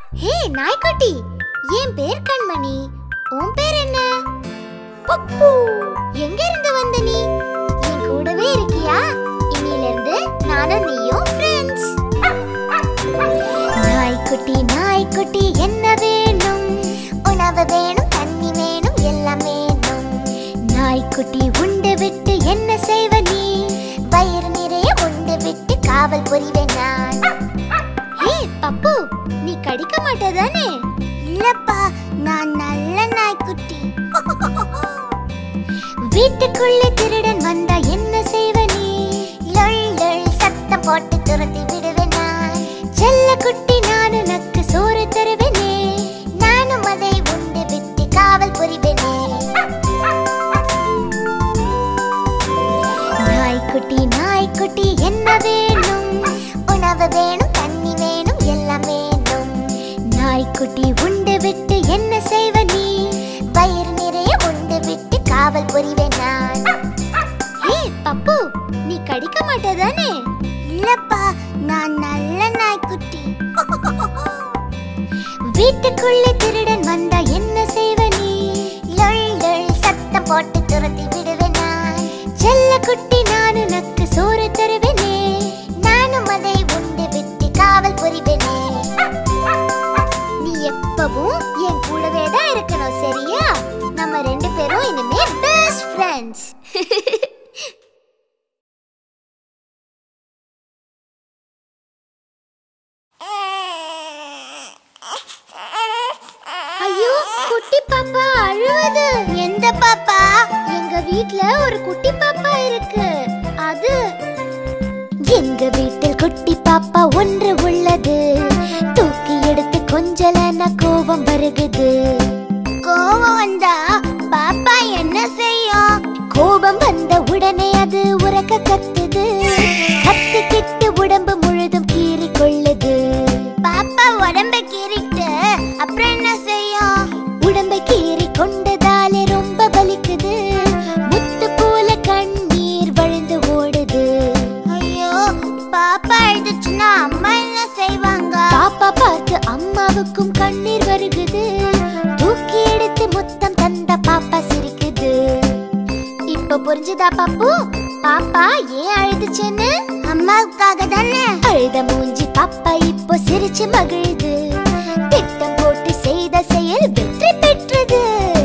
ஹே நாய்க்குட்டி என் பேர் கண்மணி உன் பேர் என்ன பப்பு எங்க இருந்து வந்த நீ என் கூடவே இருக்கியா இன்னில இருந்து நானும் நீயும் ஃப்ரெண்ட்ஸ் நாய்க்குட்டி நாய்க்குட்டி என்ன வேணும் உணவு வேணும் தண்ணி வேணும் எல்லாம் வேணும் நாய்க்குட்டி உண்டு விட்டு என்ன செய்வ நீ வயிறு நிறைய உண்டு விட்டு காவல் புரிவேன் நான் ஹே பப்பு நீ கடிக்க மாட்டதானே இல்லப்பா நான் நல்ல நாய்க்குட்டி வீட்டுக்குள்ளே திருடன் வந்தா என்ன செய்வ நீ லொள் லொள் சத்தம் போட்டு துரத்தி விடுவேன் நான் செல்ல குட்டி நானும் நக்கு சோறு தருவேனே நானும் அதை உண்டு விட்டு காவல் புரிவேனே நாய்க்குட்டி நாய்க்குட்டி என்ன வேணும் உணவு வேணும் தண்ணி வேணும் எல்லாம் வேணும் நாய்க்குட்டி உண்டு விட்டு என்ன செய்வ நீ வயிறு நிறைய உண்டு விட்டு காவல் புரிவேன் நான் ஹே பப்பு நீ கடிக்க மாட்டதானே இல்லப்பா நான் நல்ல நாய்க்குட்டி வீட்டுக்குள்ளே திருடன் வந்தா என்ன செய்வ நீ லொள் லொள் சத்தம் போட்டு துரத்தி விடுவேன் நான் செல்ல குட்டி நானும் நக்கு சோறு தருவேனே நானும் அதை உண்டு விட்டு காவல் புரிவேனே நீ எப்பவும் என் கூடவே தான் இருக்கணும் சரியா நம்ம ரெண்டு பேரும் இனிமே பெஸ்ட் ஃப்ரெண்ட்ஸ் ஐயோ குட்டி பாப்பா அழுவது எந்த பாப்பா எங்க வீட்ல ஒரு குட்டி பாப்பா இருக்கு அது எங்க வீட்டில் குட்டி பாப்பா ஒன்று உள்ளது தூக்கி எடுத்து கொஞ்சலன கோபம் வருகுது கோபம் வந்தா பாப்பா என்ன செய்யும் கோபம் வந்த உடனே அது உறக்க கத்துது கத்திக்கிட்டு உடம்பு முழுதும் கீறி கொள்ளுது பாப்பா உடம்ப கீறிட்டு அப்புறம் என்ன செய்யும் உடம்பை கீறி கொண்டதாலே ரொம்ப வலிக்குது முத்து போல கண்ணீர் வழிந்து ஓடுது ஐயோ பாப்பா அழுதுச்சுன்னா அம்மா என்ன செய்வாங்க பாப்பா பார்த்து அம்மாவுக்கும் கண்ணீர் வருகுது தூக்கி எடுத்து முத்தம் தந்த பாப்பா சிரிக்குது இப்ப புரிஞ்சுதா பாப்பு பாப்பா ஏன் அழுதுச்சுன்னு அம்மாவுக்காக தானே அழுத மூஞ்சி பாப்பா இப்போ சிரிச்சு மகிழுது திட்டம் போட்டு செய்த செயல் வெற்றி பெற்றது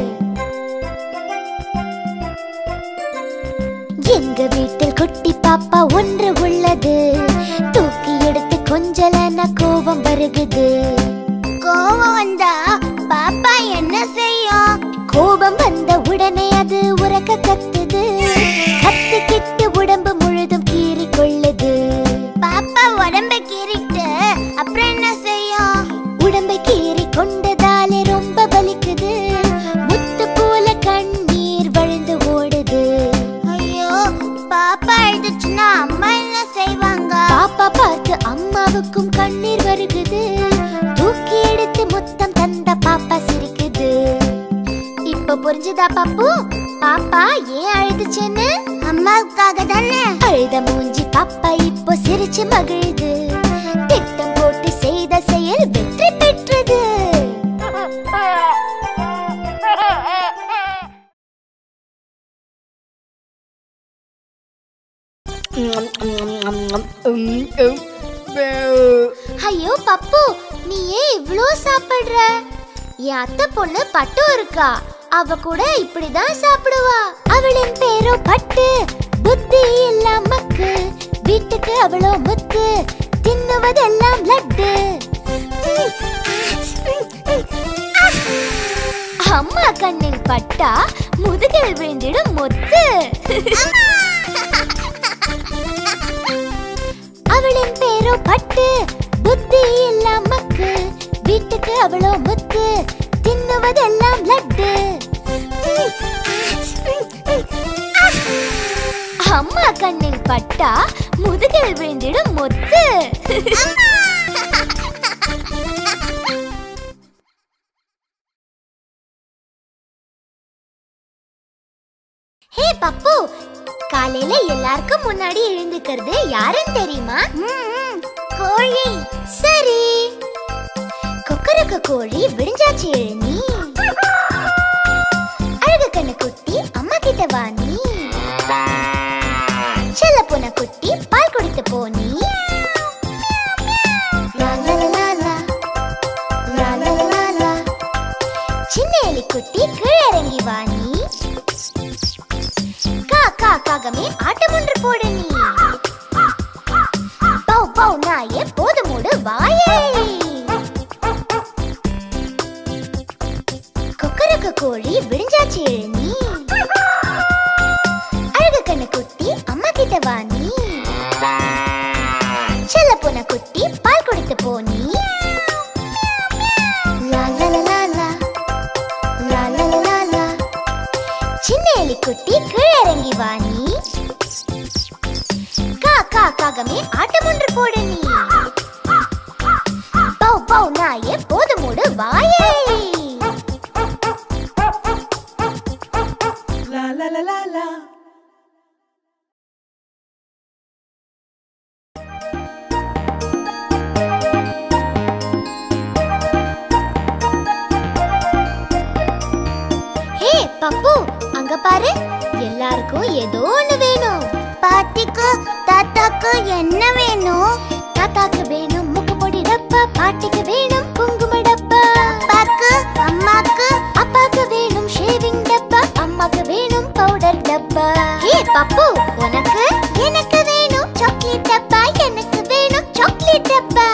எங்க வீட்டில் குட்டி பாப்பா ஒன்று உள்ளது தூக்கி எடுத்து கொஞ்சலன கோபம் வருகுது கோபம் வந்தா பாப்பா என்ன செய்யும் கோபம் வந்த உடனே அது உறக்க கத்துது கத்திக்கிட்டு உடம்பு முழுதும் கீறி கொள்ளுது பாப்பா உடம்ப கீறிட்டு அப்புறம் என்ன செய்யும் உடம்பை கீறி கொண்டதாலே ரொம்ப வலிக்குது முத்து போல கண்ணீர் வழிந்து ஓடுது ஐயோ பாப்பா அழுதுச்சுன்னா அம்மா என்ன செய்வாங்க பாப்பா பார்த்து அம்மாவுக்கும் கண்ணீர் வருகுது தூக்கி எடுத்து முத்தம் தந்த பாப்பா சிரிக்குது இப்ப புரிஞ்சுதா பாப்பு பாப்பா ஏன் அழுதுச்சுன்னு அம்மாவுக்காக தானே அழுத மூஞ்சி பாப்பா இப்போ சிரிச்சு மகிழுது திட்டம் போட்டு செய்த செயல் வெற்றி பெற்றது ஐயோ பப்பு நீ ஏன் இவ்ளோ சாப்பிடுற என் அத்தை பொண்ணு பட்டு இருக்கா அவ கூட இப்படிதான் சாப்பிடுவா அவளின் பேரோ பட்டு புத்தி எல்லாம் மக்கு வீட்டுக்கு அவளோ முத்து தின்னுவதெல்லாம் லட்டு அம்மா கண்ணில் பட்டா முதுகில் விழுந்திடும் முத்து அவளின் பேரோ பட்டு புத்தி எல்லாம் மக்கு வீட்டுக்கு அவளோ முத்து தின்னுவதெல்லாம் லட்டு அம்மா கண்ணில் பட்டா முதுகில் விழுந்திடும் முத்து ஹே பப்பு காலையில எல்லாருக்கும் முன்னாடி எழுந்துக்கிறது யாருன்னு தெரியுமா கோழி சரி கொக்க கொக்கரக்க கோழி விடிஞ்சாச்சு எழுநீ அழகு கண்ணு குட்டி அம்மா கிட்ட வா நீ செல்ல போன குட்டி பால் குடித்து போனி லா, லா, லா, லா, லா. லா, லா, லா, லா, லா. சின்ன எலி குட்டி கீழே இறங்கி வா நீ கா கா காகமே ஆட்டம் ஒன்று போடு நீ பௌ பௌ நாயே போது மூடு வாயே கொக்கரக்க கோழி விடிஞ்சாச்சு எழுநீ அழகு கண்ணு குட்டி அம்மா கிட்ட வா நீ செல்ல போன குட்டி பால் கொடுத்து போனி லா லா லா லா லா. லா லா லா லா லா. சின்ன எலி குட்டி கீழே இறங்கி வா நீ கா கா காகமே ஆட்டம் ஒன்று போடு நீ பௌ பௌ நாயே போது மூடு வாயே La la la la la. ஹே பப்பு அங்க பாரு எல்லாருக்கும் ஏதோ ஒண்ணு வேணும் பாட்டிக்கு தாத்தாக்கு என்ன வேணும் தாத்தாக்கு வேணும் முக்கு பொடி டப்பா பாட்டிக்கு வேணும் குங்கும டப்பா அப்பாக்கு அம்மாக்கு அப்பாக்கு வேணும் ஷேவிங் டப்பா அம்மாக்கு வேணும் பவுடர் டப்பா ஹே பப்பு உனக்கு எனக்கு வேணும் சாக்லேட் டப்பா எனக்கு வேணும் சாக்லேட் டப்பா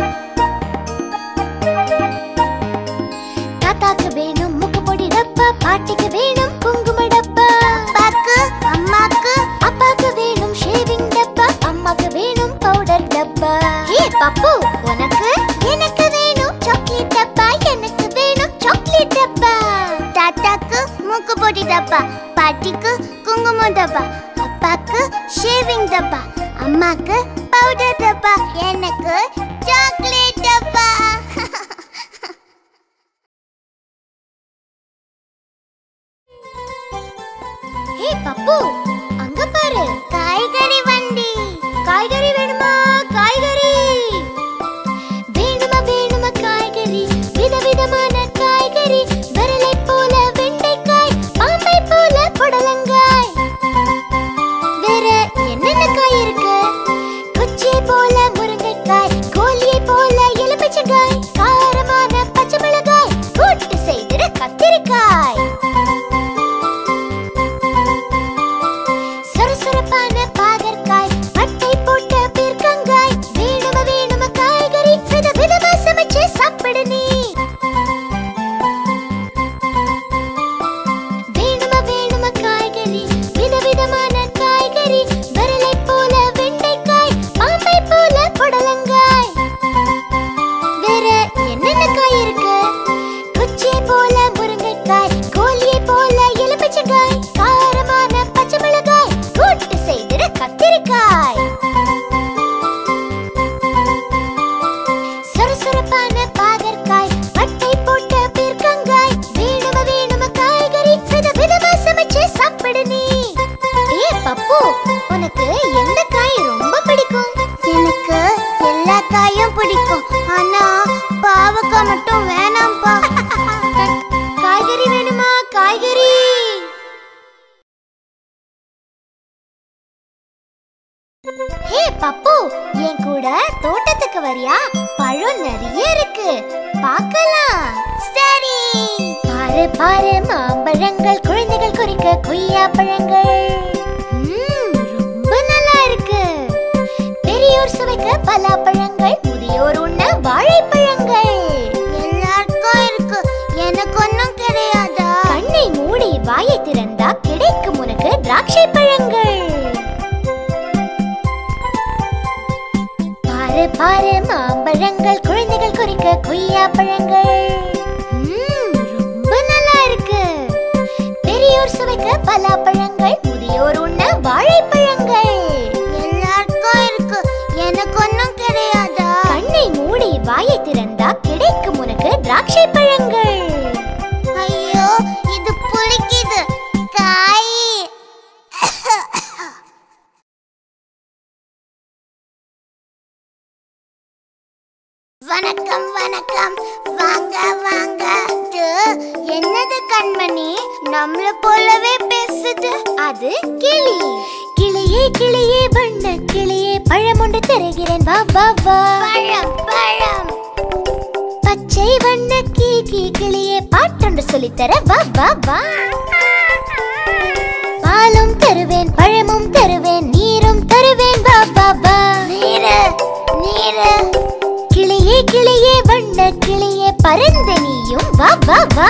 தாத்தாக்கு வேணும் முக்கு பொடி டப்பா பாட்டிக்கு வேணும் குங்கும டப்பா அப்பாக்கு அம்மாக்கு அப்பாக்கு வேணும் ஷேவிங் டப்பா அம்மாக்கு வேணும் பவுடர் டப்பா ஹே பப்பு உனக்கு எனக்கு வேணும் சாக்லேட் டப்பா எனக்கு வேணும் சாக்லேட் டப்பா தாத்தாக்கு மூக்கு பொடி டப்பா பாட்டிக்கு குங்குமம் டப்பா அப்பாக்கு ஷேவிங் டப்பா அம்மாக்கு பவுடர் டப்பா எனக்கு சாக்லேட் டப்பா ஹே பப்பு அங்க பாரு காய்கறி வண்டி காய்கறி வேணுமா காய்கறி வேணுமா வேணுமா காய்கறி விதவிதமான காய்கறி விரலை போல வெண்டைக்காய் பாம்பை போல புடலங்காய் வேற என்னென்ன காய் இருக்கு குச்சி போல முருங்கைக்காய் கோலியை போல எலுமிச்சங்காய் காரமான பச்சை மிளகாய் கூட்டு செய்திட கத்திரிக்காய் சுறுசுறுப்பான பாகற்காய் பட்டை போட்ட பீர்க்கங்காய் வேணும வேணும காய்கறி வித விதமா சமைச்சு சாப்பிடு நீ வேணும வேணும காய்கறி விதவிதமான காய்கறி விரலை போல வெண்டைக்காய் பாம்பை போல புடலங்காய் வேற என்னென்ன காய் இருக்கு குச்சி போல முருங்கைக்காய் கோலியை போல எலுமிச்சங்காய் காரமான பச்சை மிளகாய் கூட்டு செய்திட கத்திரிக்காய் சுறுசுறுப்பான பாகற்காய் பட்டை போட்ட பீர்க்கங்காய் வேணும வேணும காய்கறி வித விதமா சமைச்சு சாப்பிடு நீ ஏ பப்பு உனக்கு எந்த காய் ரொம்ப பிடிக்கும் எனக்கு எல்லா காயும் பிடிக்கும் ஆனா பாவக்காய் மட்டும் வேணாம்ப்பா காய்கறி வேணுமா காய்கறி ஹே பப்பு என் கூட தோட்டத்துக்கு வரியா பழம் நிறைய இருக்கு பார்க்கலாம் சரி பாரு பாரு மாம்பழங்கள் குழந்தைகள் குறிக்க கொய்யா பழங்கள் ம்ம், ரொம்ப நல்லா இருக்கு பெரியோர் சுவைக்க பலாப்பழங்கள் முதியோர் உண்ண வாழைப்பழங்கள் எல்லாருக்கும் இருக்கு எனக்கு ஒன்றும் கிடையாதா கண்ணை மூடி வாயை திறந்தா கிடைக்கும் உனக்கு திராட்சை பழங்கள் பாரு பாரு மாம்பழங்கள் குழந்தைகள் குறிக்க கொய்யா பழங்கள் ம்ம், ரொம்ப நல்லா இருக்கு பெரியோர் சுவைக்க பலாப்பழங்கள் முதியோர் உண்ண வாழைப்பழங்கள் எல்லாருக்கும் இருக்கு எனக்கு ஒன்றும் கிடையாதா கண்ணை மூடி வாயை திறந்தா கிடைக்கும் உனக்கு திராட்சை பழங்கள் ஐயோ இது புளிக்குது காய் வணக்கம் வணக்கம் வாங்க வாங்க இது என்னது கண்மணி நம்மள போலவே பேசுது அது கிளி கிளியே கிளியே வண்ண கிளியே பழம் ஒன்று தருகிறேன் வா வா வா பழம் பழம் பச்சை வண்ண கீ கீ கிளியே பாட்டொன்று சொல்லித்தர வா வா வா பாலும் தருவேன் பழமும் தருவேன் நீரும் தருவேன் வா வா வா நீரு நீரு கிளியே கிளியே வண்ண கிளியே பறந்த நீயும் வா வா வா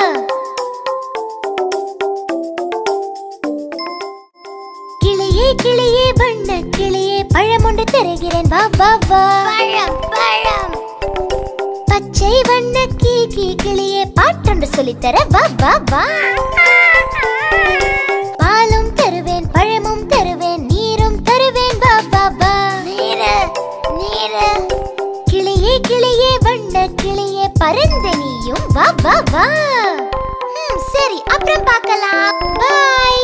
கிளியே கிளியே வண்ண கிளியே பழம் ஒன்று தருகிறேன் வா வா வா பழம் பழம் பச்சை வண்ண கீ கீ கிளியே பாட்டொன்று சொல்லித்தர வா வா வா பாலும் தருவேன் பழமும் தருவேன் நீரும் தருவேன் வா வா வா நீரு நீரு கிளியே கிளியே வண்ண கிளியே பறந்த நீயும் வா வா வா ம், சரி அப்புறம் பார்க்கலாம் பாய்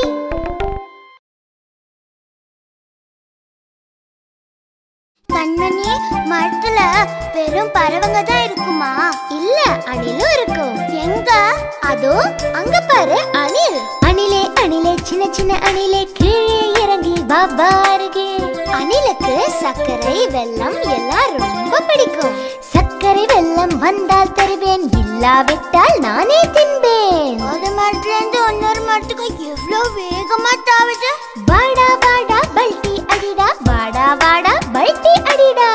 கண்மணி மரத்துல வெறும் பறவைங்க தான் இருக்குமா இல்ல அணிலும் இருக்கும் எங்க அதோ அங்க பாரு அணில் அணிலே அணிலே சின்ன சின்ன அணிலே கீழே இறங்கி பாபா அருகே அணிலுக்கு சர்க்கரை வெல்லம் எல்லாம் ரொம்ப பிடிக்கும் சர்க்கரை வெல்லம் வந்தால் தருவேன் இல்லாவிட்டால் நானே தின்பேன் ஒரு மரத்துல இருந்து இன்னொரு மரத்துக்கு எவ்வளவு வேகமா தாவுது வாடா வாடா பல்டி அடிடா வாடா வாடா பல்டி அடிடா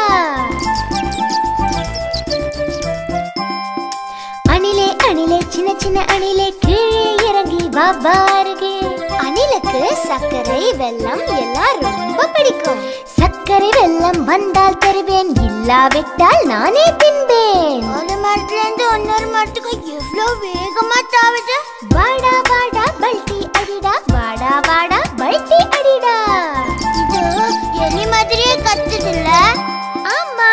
அணிலே அணிலே சின்ன சின்ன அணிலே கீழே இறங்கி வா பாருகே அணிலுக்கு சர்க்கரை வெல்லம் எல்லாம் ரொம்ப பிடிக்கும் சர்க்கரை வெல்லம் வந்தால் தருவேன் இல்லாவிட்டால் நானே தின்பேன் ஒரு மரத்துல இருந்து இன்னொரு மரத்துக்கு எவ்வளவு வேகமா தாவுது வாடா வாடா பல்டி அடிடா வாடா வாடா பல்டி அடிடா இது எலி மாதிரியே கத்துதுல்ல ஆமா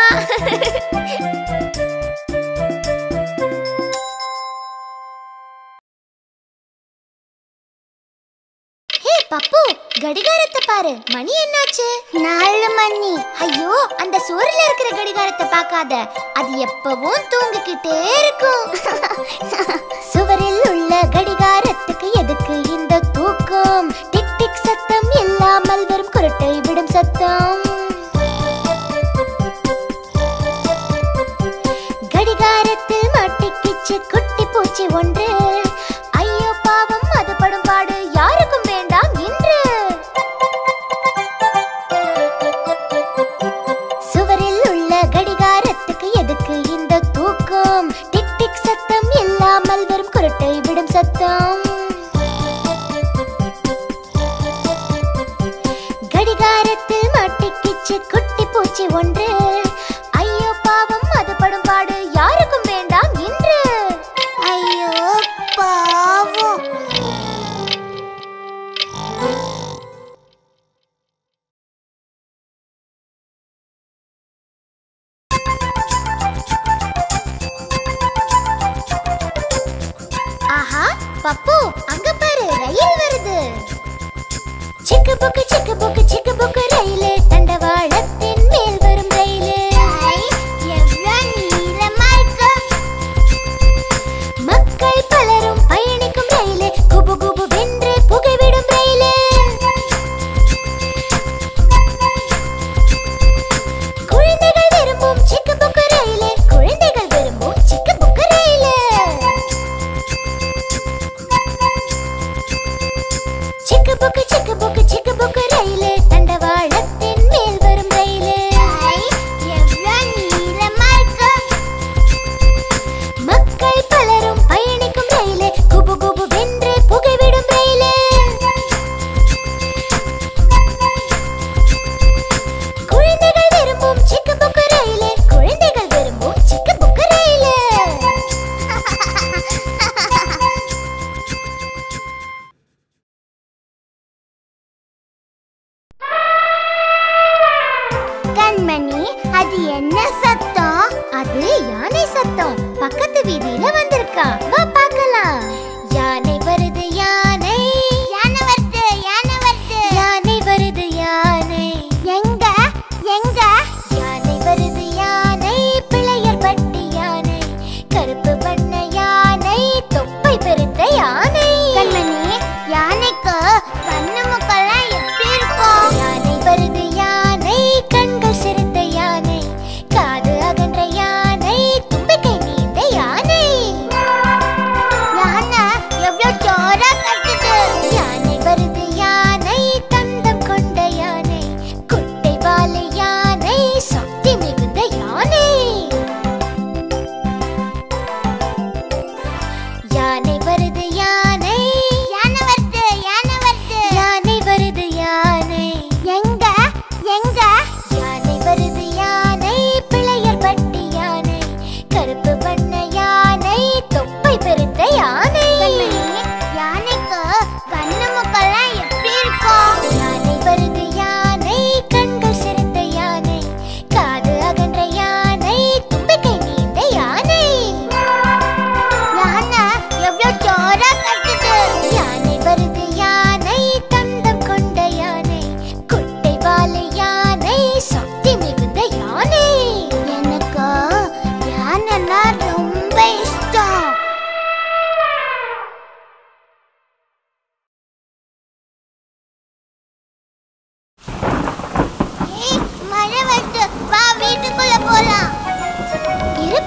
ஹே பப்பு கடிகாரத்தை பாரு மணி என்னாச்சு நாலு மணி ஐயோ அந்த சுவர்ல இருக்கிற கடிகாரத்தை பார்க்காத அது எப்பவும் தூங்கிக்கிட்டே இருக்கும் சுவரில் உள்ள கடிகாரத்துக்கு எதுக்கு இந்த தூக்கம் டிக் டிக் சத்தம் இல்லாமல் வெறும் குரட்டை விடும் சத்தம் கடிகாரத்தில் மாட்டிக்கிச்சு குட்டி பூச்சி ஒன்று ஐயோ பாவம் அது படும் பாடு யாருக்கும் வேண்டாம் இன்று சுவரில் உள்ள கடிகாரத்துக்கு எதுக்கு இந்த தூக்கம் டிக் டிக் சத்தம் இல்லாமல் வெறும் குரட்டை விடும் சத்தம் கடிகாரத்தில் மாட்டிக்கிச்சு குட்டி பூச்சி ஒன்று ஐயோ பாவம் அது படும் பாடு யாருக்கும் வேண்டாம் இன்று ஐயோ பாவம் ஆஹா பப்பு அங்க பாரு ரயில் வருது சிக்கு புக்கு சிக்கு புக்கு சிக்கு புக்கு ரயிலு தண்டவாளத்தின் மேல் வரும் ரயிலு மக்கள் பலரும் பயணிக்கும் ரயிலு குபு குபு வென்று புகைவிடும் ரயிலு குழந்தைகள் விரும்பும் சிக்கு புக்கு ரயிலு குழந்தைகள் விரும்பும் சிக்கு புக்கு ரயிலு சிக்கு புக்கு சிக்கு புக்கு சிக்கு புக்கு ரயிலு தண்டவாளத்தின் மேல் வரும் ரயிலு மக்கள் பலரும் பயணிக்கும் ரயிலு குபு குபு வென்று புகைவிடும் ரயிலு குழந்தைகள் விரும்பும் சிக்கு புக்கு ரயிலு குழந்தைகள் விரும்பும் சிக்கு புக்கு ரயிலு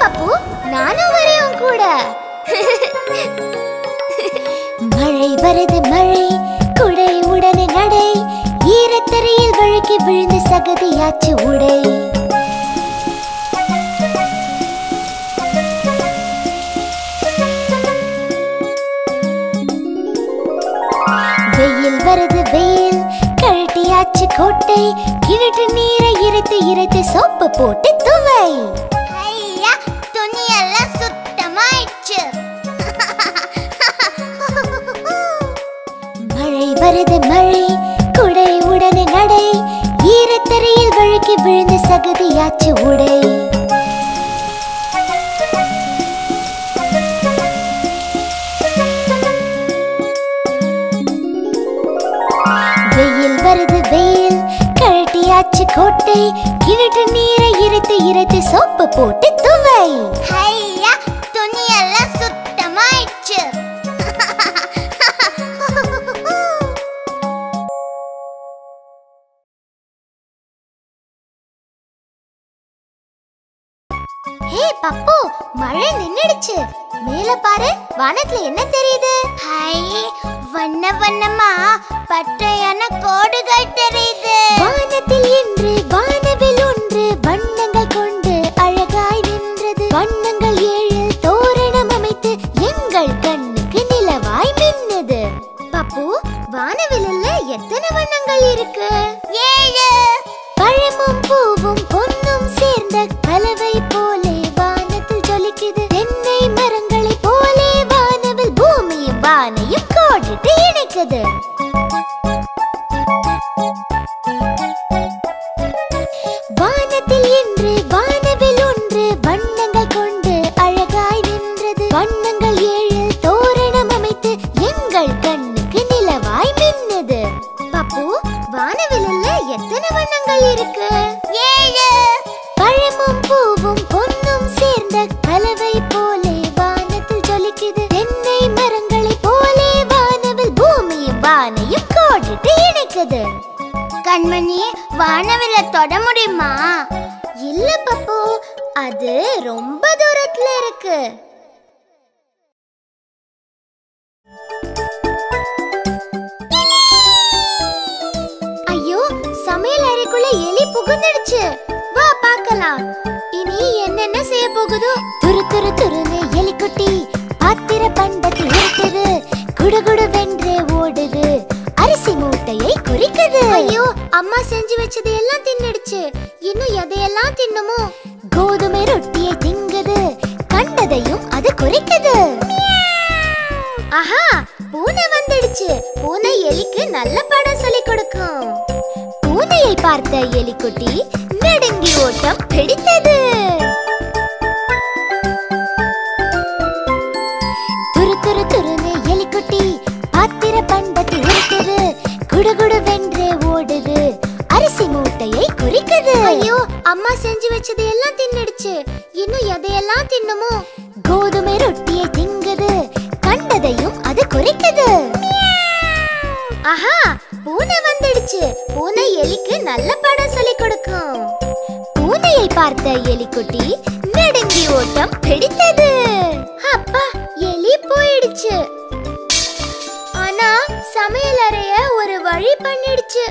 பாப்பு நானும் வரேன் உன் கூட மழை வருது மழை குடை உடனே நடை ஈரத்தரையில் வழுக்கி விழுந்து சகதியாச்சு உடை வெயில் வருது வெயில் கழட்டியாச்சு கோட்டை கிணற்று நீரை இறைத்து இறைத்து சோப்பு போட்டு துவை ஐயா துணி எல்லாம் சுத்தமாயிடுச்சு மழை வருது மழை குடை உடனே நடை ஈரத்தரையில் வழுக்கி விழுந்து சகதியாச்சு உடை வெயில் வருது வெயில் கழட்டியாச்சு கோட்டை கிணற்று நீரை இறைத்து இறைத்து சோப்பு போட்டு துவை ஐயா துணி எல்லாம் சுத்தமாயிடுச்சு ஹே பப்பு மழை நின்னுடுச்சு மேல பாரு வானத்துல என்ன தெரியுது ஹை வண்ண வண்ணமா பட்டையான கோடுகள் தெரியுது வானத்தில் இன்று வானவில் ஒன்று வண்ணங்கள் கொண்டு அழகாய் நின்றது வண்ணங்கள் ஏழில் தோரணம் அமைத்து எங்கள் கண்ணுக்கு நிலவாய் மின்னுது பப்பு வானவில்ல எத்தனை வண்ணங்கள் இருக்கு ஏழு பழமும் பூவும் பொன்னும் சேர்ந்த கலவை போலே வானத்தில் ஜொலிக்குது தென்னை மரங்களை போலே வானவில் பூமியும் வானையும் கோடிட்டு இணைக்குது வானத்தில் இன்று வானவில் ஒன்று வண்ணங்கள் கொண்டு அழகாய் நின்றது வண்ணங்கள் ஏழில் தோரணம் அமைத்து எங்கள் கண்ணுக்கு நிலவாய் மின்னுது பப்பு வானவில்ல எத்தனை வண்ணங்கள் இருக்கு ஏழு பழமும் பூவும் பொன்னும் சேர்ந்த கலவை போலே வானத்தில் ஜொலிக்குது தென்னை மரங்களை போலே வானவில் பூமியும் வானையும் கோடிட்டு இணைக்குது கண்மணி வானவில தொட முடியுமா இல்ல பப்பு அது ரொம்ப தூரத்துல இருக்கு ஐயோ சமையல் அறைக்குள்ள எலி புகுந்துடுச்சு வா பார்க்கலாம் இனி என்னென்ன செய்ய போகுதோ துரு துரு துருன்னு எலிக்குட்டி பாத்திர பண்டத்தில் இருக்குது குடுகுடு வென்றே ஓடுது அரிசி மூட்டையை குறிக்குது ஐயோ அம்மா செஞ்சு வச்சது எல்லாம் தின்னுடுச்சு இன்னும் எதையெல்லாம் தின்னுமோ கோதுமை ரொட்டியை திங்குது கண்டதையும் அது குறிக்குது ஆஹா பூனை வந்துடுச்சு பூனை எலிக்கு நல்ல பாடம் சொல்லி கொடுக்கும் பூனையை பார்த்த எலிக்குட்டி நடுங்கி ஓட்டம் பிடித்தது துரு துரு துருன்னு எலிக்குட்டி பாத்திர பண்டத்தில் இருக்குது குடுகுடு வென்றே ஓடுது அரிசி மூட்டையை குறிக்குது ஐயோ அம்மா செஞ்சு வச்சது எல்லாம் தின்னுடுச்சு இன்னும் எதையெல்லாம் தின்னுமோ கோதுமை ரொட்டியை திங்குது கண்டதையும் அது குறிக்குது ஆஹா பூனை வந்துடுச்சு பூனை எலிக்கு நல்ல பாடம் சொல்லி கொடுக்கும் பூனையை பார்த்த எலிக்குட்டி நடுங்கி ஓட்டம் பிடித்தது அப்பா எலி போயிடுச்சு ஆனா சமையல் அறைய ஒரு வழி பண்ணிடுச்சு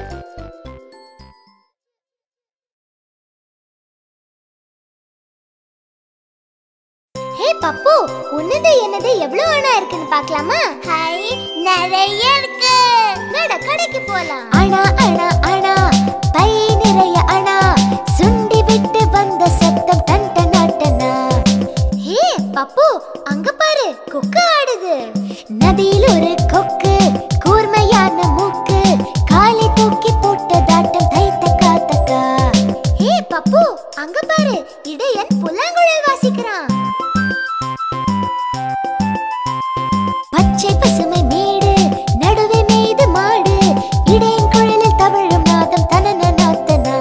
ஹே பப்பு உன்னது என்னது எவ்வளவு அணா இருக்குன்னு பார்க்கலாமா ஹை நிறைய இருக்கு நட கடைக்கு போலாம் அணா அணா அணா பை நிறைய அணா சுண்டி விட்டு வந்த சத்தம் டன் டன் டனா ஹே பப்பு அங்க பாரு கொக்கு ஆடுது நதியில் ஒரு கொக்கு கூர்மையான மூக்கு காலை தூக்கி போட்டதாட்டம் தை தக்கா தக்கா ஹே பப்பு அங்க பாரு இடையன் புல்லாங்குழல் வாசிக்கிறான் பச்சை பசுமை மேடு நடுவே மேய்து மாடு இடையன் குழலில் தவழும் நாதம் தனன நாத்தனா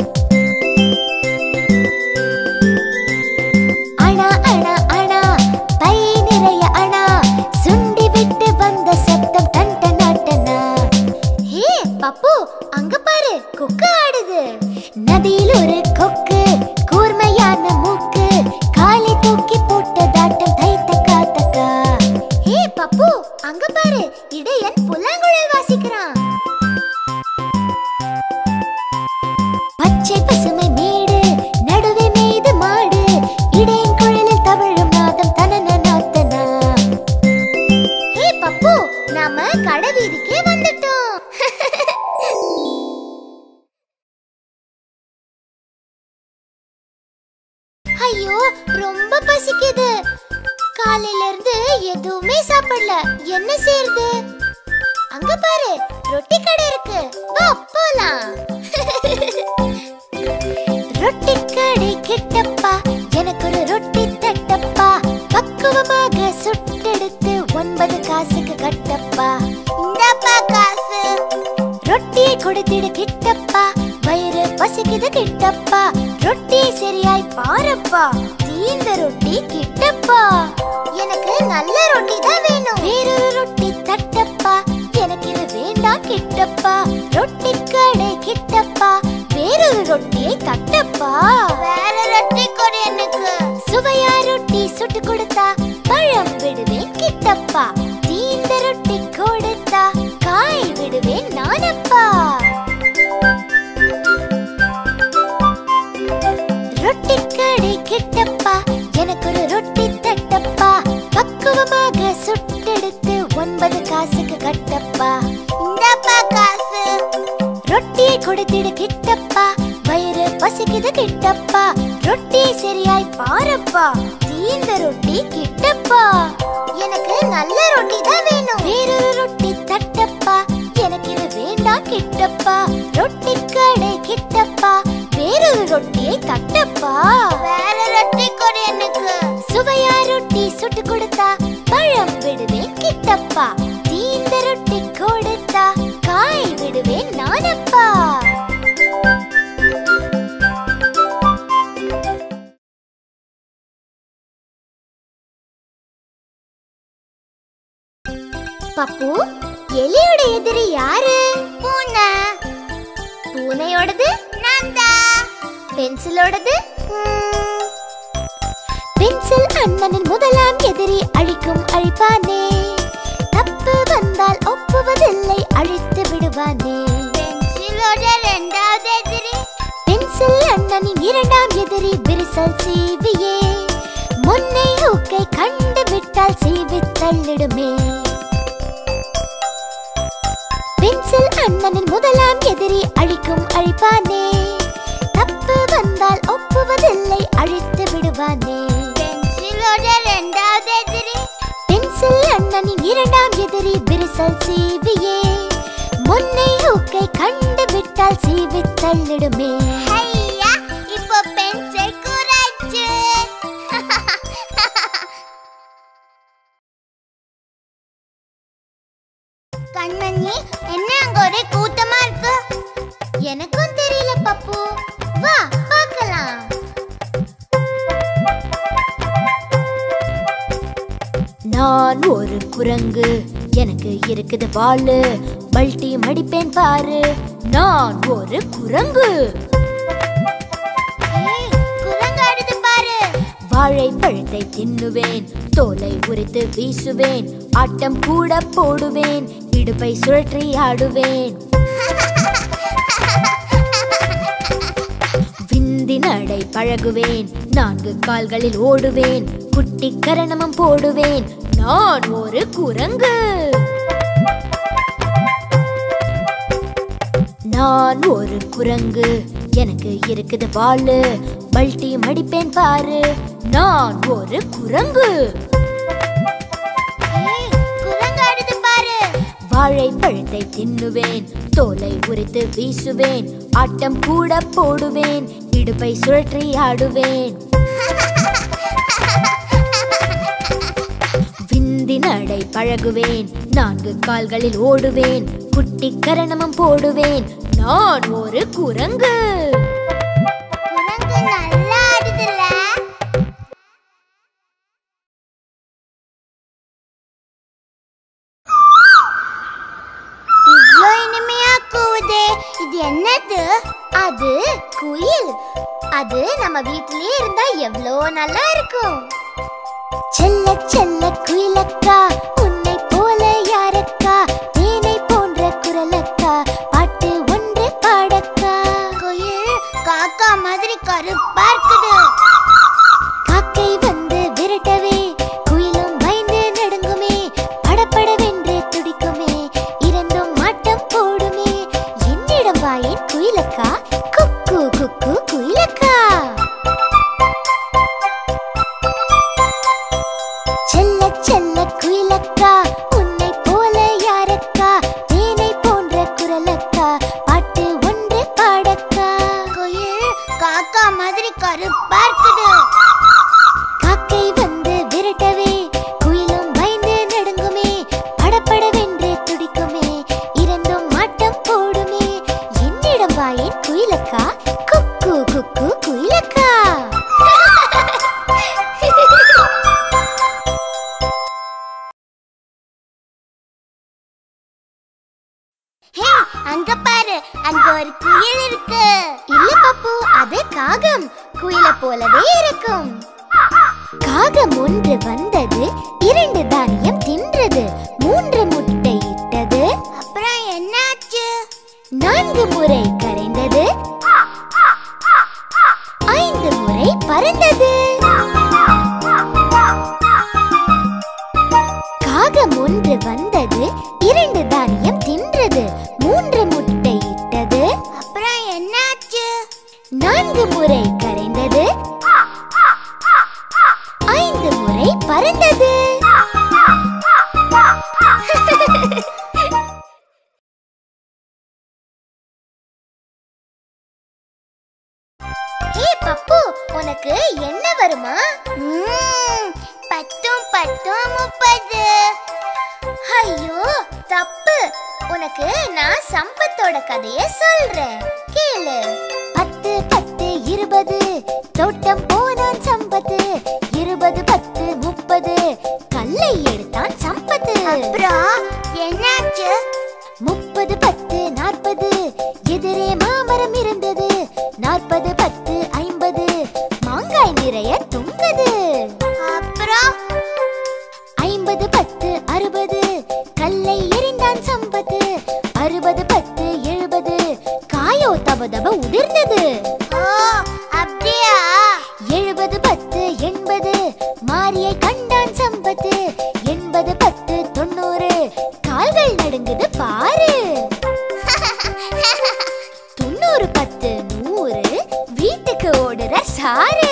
அணா அணா அணா பை நிறைய அணா சுண்டி விட்டு வந்த சத்தம் டன் டன் டனா ஹே பப்பு அங்க பாரு கொக்கு ஆடுது நதியில் ஒரு கொக்கு கூர்மையான மூக்கு காலை எதுவுமே சாப்பிடல என்ன செய்யறது அங்க பாரு ரொட்டி கடை இருக்கு வா போலாம் ரொட்டி கடை கிட்டப்பா எனக்கு ஒரு ரொட்டி தட்டப்பா பக்குவமாக சுட்டெடுத்து ஒன்பது காசுக்கு கட்டப்பா இந்தப்பா காசு ரொட்டியை கொடுத்திடு கிட்டப்பா வயிறு பசிக்குது கிட்டப்பா ரொட்டி சரியாய் பாரப்பா தீந்த ரொட்டி கிட்டப்பா எனக்கு நல்ல ரொட்டி தான் வேணும் வேறொரு ரொட்டி தட்டப்பா எனக்கு இது வேண்டாம் கிட்டப்பா ரொட்டி கடை கிட்டப்பா வேறொரு ரொட்டியை தட்டப்பா வேற ரொட்டி கொடு எனக்கு சுவையா ரொட்டி சுட்டு கொடுத்தா பழம் விடுவேன் கிட்டப்பா தீந்த ரொட்டி கொடுத்தா காய் விடுவேன் நானப்பா ரொட்டி கடை கிட்டப்பா எனக்கு ஒரு ரொட்டி தட்டப்பா பக்குவமாக சுட்டெடுத்து ஒன்பது காசுக்கு கட்டப்பா இந்தப்பா காசு ரொட்டியை கொடுத்திடு கிட்டப்பா வயிறு பசிக்குது கிட்டப்பா ரொட்டி சரியாய் பாரப்பா தீந்த ரொட்டி கிட்டப்பா எனக்கு நல்ல ரொட்டி தான் வேணும் வேறொரு ரொட்டி தட்டப்பா எனக்கு இது வேண்டாம் கிட்டப்பா ரொட்டி கடை கிட்டப்பா வேறொரு ரொட்டியை தட்டப்பா வேற ரொட்டி கொடு எனக்கு சுவையா ரொட்டி சுட்டு கொடுத்தா பழம் விடுவேன் கிட்டப்பா தீந்த ரொட்டி கொடுத்தா காய் விடுவேன் நானப்பா பப்பு எலியோட எதிரி யாரு பூனை பூனையோடது நான் பென்சிலோடது பென்சில் அண்ணனின் முதலாம் எதிரி அழிக்கும் அழிப்பானே தப்பு வந்தால் ஒப்புவதில்லை அழித்து விடுவானே பென்சிலோட இரண்டாவது எதிரி பென்சில் அண்ணனின் இரண்டாம் எதிரி விரிசல் சீவியே முன்னை ஹூக்கை கண்டு விட்டால் சீவி தள்ளிடுமே பென்சில் அண்ணனின் முதலாம் எதிரி அழிக்கும் அழிப்பானே தப்பு வந்தால் ஒப்புவதில்லை அழித்து விடுவானே பென்சிலோட இரண்டாவது எதிரி பென்சில் அண்ணனின் இரண்டாம் எதிரி விரிசல் சீவியே முன்னை ஹூக்கை கண்டு விட்டால் சீவி தள்ளிடுமே இப்போ பென்சில் குறைச்சு கண்மணி என்ன அங்க ஒரே கூட்டமா இருக்கு எனக்கும் தெரியல பப்பு வா பார்க்கலாம் நான் ஒரு குரங்கு எனக்கு இருக்குது வாளு பல்டி மடிப்பேன் பாரு நான் ஒரு குரங்கு ஏய், குரங்கு ஆடுது பாரு வாழைப்பழத்தை தின்னுவேன் தோலை உரித்து வீசுவேன் ஆட்டம் கூட போடுவேன் இடுப்பை சுழற்றி ஆடுவேன் விந்தி நடை பழகுவேன் நான்கு கால்களில் ஓடுவேன் குட்டி கரணமும் போடுவேன் நான் ஒரு குரங்கு நான் ஒரு குரங்கு எனக்கு இருக்குது வாளு பல்டி மடிப்பேன் பாரு நான் ஒரு குரங்கு ஏய், குரங்கு ஆடுது பாரு வாழைப்பழத்தை தின்னுவேன் தோலை உரித்து வீசுவேன் ஆட்டம் கூட போடுவேன் இடுப்பை சுழற்றி ஆடுவேன் விந்தி நடை பழகுவேன் நான்கு கால்களில் ஓடுவேன் குட்டி கரணமும் போடுவேன் நான் ஒரு குரங்கு குரங்கு நல்லா ஆடுதுல்ல இவ்ளோ இனிமையா கூவுதே இது என்னது அது குயில் அது நம்ம வீட்டிலேயே இருந்தா எவ்வளோ நல்லா இருக்கும் செல்ல செல்ல குயிலக்கா உன்னை போல யாரக்கா தேனை போன்ற குரலக்கா பாட்டு ஒன்று பாடக்கா குயில் காக்கா மாதிரி கருப்பா இருக்குது காக்கை வந்து விரட்டவே குயிலும் பயந்து நடுங்குமே படபடவென்று துடிக்குமே இரண்டும் மாட்டம் போடுமே என்னிடம் வாயேன் குயிலக்கா குக்கு குக்கு குயிலக்கா செல்ல செல்ல அங்க பாரு அங்க ஒரு குயில் இருக்கு இல்ல பப்பு அது காகம் குயில போலவே இருக்கும் காகம் ஒன்று வந்தது இரண்டு தானியம் தின்றது மூன்று முட்டை இட்டது அப்புறம் என்னாச்சு நான்கு முறை கரைந்தது ஐந்து முறை பறந்தது காகம் ஒன்று வந்தது இரண்டு தானியம் தின்றது மூன்று முட்டை இட்டது அப்புறம் என்னாச்சு நான்கு முறை கரைந்தது ஐந்து முறை பறந்தது ஏ பப்பு உனக்கு என்ன வருமா பத்தும் பத்தும் முப்பது ஐயோ தப்பு உனக்கு நான் சம்பத்தோட கதைய சொல்றேன் கேளு பத்து பத்து இருபது தோட்டம் போனான் சம்பத்து இருபது பத்து முப்பது கல்லை எடுத்தான் சம்பத்து அப்புறம் என்னாச்சு முப்பது பத்து நாற்பது எதிரே மாமரம் இருந்தது நாற்பது பத்து ஐம்பது மாங்காய் நிறைய தொங்குது அப்புறம் ஐம்பது பத்து அறுபது கல்லை எறிந்தான் சம்பத்து அறுபது பத்து எழுபது காயோ தப தப உதிர்ந்தது ஓ அப்படியா எழுபது பத்து எண்பது மாரியை கண்டான் சம்பத்து எண்பது பத்து தொண்ணூறு கால்கள் நடுங்குது பாரு தொண்ணூறு பத்து நூறு வீட்டுக்கு ஓடுற சாரு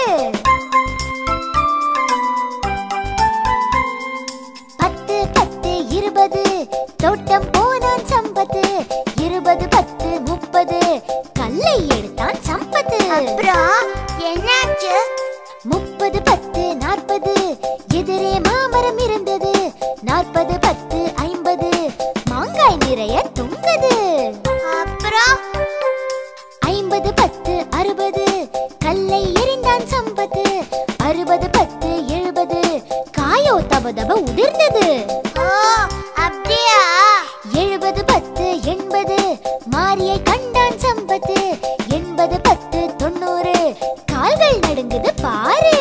பத்து பத்து இருபது தோட்டம் போனான் சம்பத்து இருபது பத்து முப்பது கல்லை எடுத்தான் சம்பத்து அப்புறம் என்னாச்சு முப்பது பத்து நாற்பது எதிரே மாமரம் இருந்தது நாற்பது பத்து ஐம்பது மாங்காய் நிறைய தொங்குது அப்புறம் ஐம்பது பத்து அறுபது கல்லை எறிந்தான் சம்பத்து அறுபது பத்து எழுபது காயோ தப தப உதிர்ந்தது ஓ அப்படியா எழுபது பத்து எண்பது மாரியை கண்டான் சம்பத்து எண்பது பத்து தொண்ணூறு கால்கள் நடுங்குது பாரு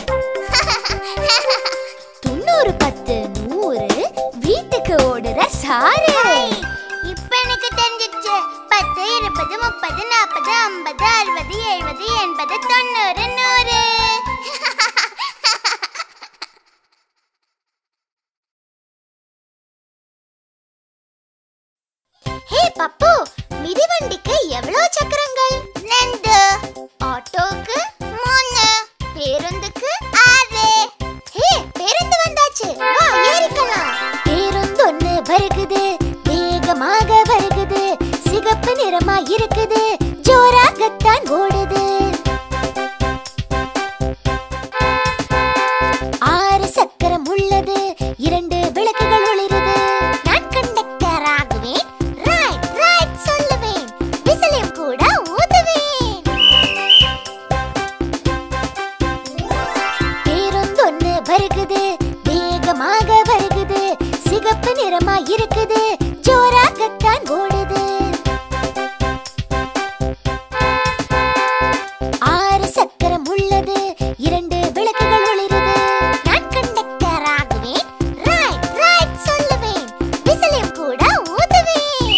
தொண்ணூறு பத்து நூறு வீட்டுக்கு ஓடுற சாரு இப்ப எனக்கு தெரிஞ்சிச்சு பத்து இருபது முப்பது நாற்பது ஐம்பது அறுபது எழுபது எண்பது தொண்ணூறு நூறு ஹே பப்பு மிதிவண்டிக்கு எவ்வளவு சக்கரங்கள் ரெண்டு ஆட்டோக்கு மூணு பேருந்துக்கு ஆறு ஹே பேருந்து வந்தாச்சு வா ஏறிக்கலாம் பேருந்து ஒண்ணு வருகுது வேகமாக வருகுது சிகப்பு நிறமா இருக்குது ஜோராகத்தான் ஓடுது ஆறு சக்கரம் உள்ளது இரண்டு விளக்குகள் ஒளிருது நான் கண்டக்டர் ஆகுவேன் ரைட் ரைட் சொல்லுவேன் விசிலையும் கூட ஊதுவேன் பேருந்தொன்னு வருகுது வேகமாக வருகுது சிகப்பு நிறமா இருக்குது ஜோராகத்தான் ஓடுது ஆறு சக்கரம் உள்ளது இரண்டு விளக்குகள் ஒளிருது நான் கண்டக்டர் ஆகுவேன் ரைட் ரைட் சொல்லுவேன் விசிலையும் கூட ஊதுவேன்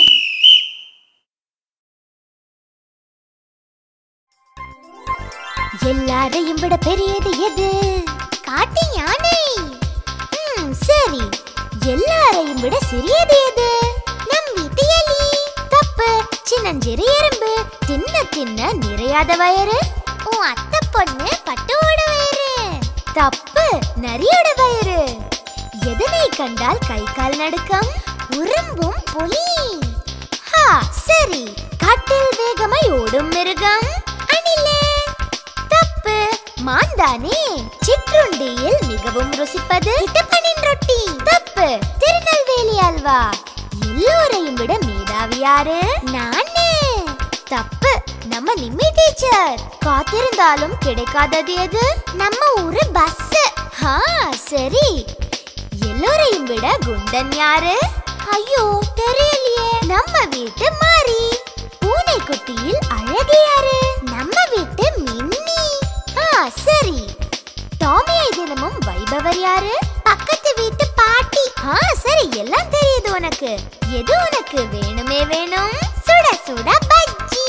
எல்லாரையும் விட பெரியது எது காட்டு யானை ம், சரி எல்லாரையும் விட சிறியது எது நம் வீட்டு எலி தப்பு சின்னஞ்சிறு எறும்பு தின்ன தின்ன நிறையாத வயறு உன் அத்தை பொண்ணு பட்டுவோட வயிறு தப்பு நரியோட வயிறு எதனை கண்டால் கை கால் நடுக்கம் உறும்பும் புலி ஹா சரி காட்டில் வேகமாய் ஓடும் மிருகம் அணிலே தப்பு மாந்தானே சிற்றுண்டியில் மிகவும் ருசிப்பது இட்டப்பனின் ரொட்டி தப்பு திருநெல்வேலி அல்வா எல்லோரையும் விட மேதாவி யாரு நானே தப்பு நம்ம நிம்மி டீச்சர் காத்திருந்தாலும் கிடைக்காதது எது நம்ம ஊரு பஸ் ஹா சரி எல்லோரையும் விட குண்டன் யாரு ஐயோ தெரியலையே நம்ம வீட்டு மாறி பூனைக்குட்டியில் அழகு யாரு நம்ம வீட்டு மின்னி ஆ சரி டாமியை தினமும் வைபவர் யாரு பக்கத்து வீட்டு பாட்டி ஆ சரி எல்லாம் தெரியுது உனக்கு எது உனக்கு வேணுமே வேணும் சுட சுட பஜ்ஜி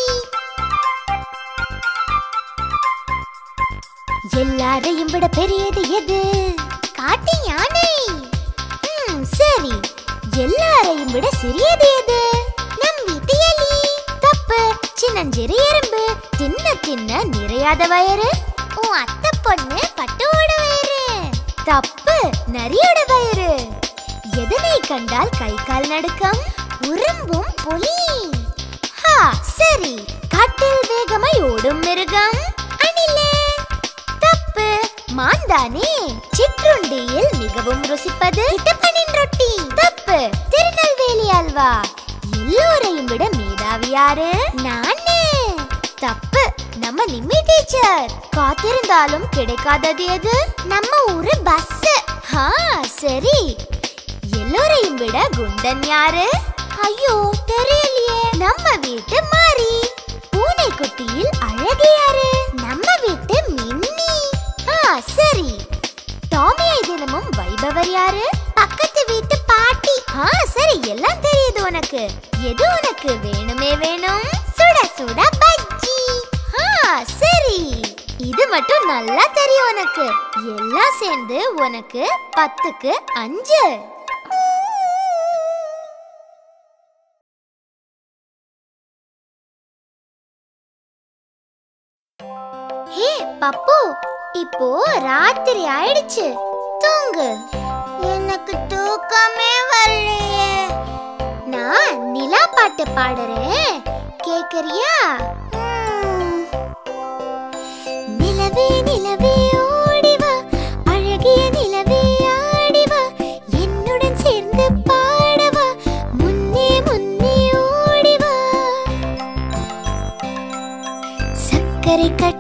எல்லாரையும் விட பெரியது எது காட்டு யானை ம், சரி எல்லாரையும் விட சிறியது எது நம் வீட்டு எலி தப்பு சின்னஞ்சிறு எறும்பு தின்ன தின்ன நிறையாத வயறு உன் அத்தை பொண்ணு பட்டுவோட வயிறு தப்பு நரியோட வயிறு எதனை கண்டால் கை கால் நடுக்கம் உறும்பும் புலி ஹா சரி காட்டில் வேகமாய் ஓடும் மிருகம் அணிலே தப்பு மாந்தானே சிற்றுண்டியில் மிகவும் ருசிப்பது இட்டப்பனின் ரொட்டி தப்பு திருநெல்வேலி அல்வா எல்லோரையும் விட மேதாவி யாரு நானு தப்பு நம்ம நிம்மி டீச்சர் காத்திருந்தாலும் கிடைக்காதது எது நம்ம ஊரு பஸ் ஹா சரி எல்லோரையும் விட குண்டன் யாரு ஐயோ தெரியலையே நம்ம வீட்டு மாறி பூனைக்குட்டியில் அழகு யாரு நம்ம வீட்டு மின்னி ஆ சரி டாமியை தினமும் வைபவர் யாரு பக்கத்து வீட்டு பாட்டி ஆ சரி எல்லாம் தெரியுது உனக்கு எது உனக்கு வேணுமே வேணும் சுட சுட பஜ்ஜி ஆ சரி இது மட்டும் நல்லா தெரியும் உனக்கு எல்லாம் சேர்ந்து உனக்கு பத்துக்கு அஞ்சு ஹே பப்பு இப்போ ராத்திரி ஆயிடுச்சு தூங்கு எனக்கு தூக்கமே வரலையே நான் நிலா பாட்டு பாடுறேன் கேக்குறியா ம். நிலவே நிலவே ஓடி வா அழகிய நிலவே ஆடி வா என்னுடன் சேர்ந்து பாடவா முன்னே முன்னே ஓடி வா சக்கரை கட்டி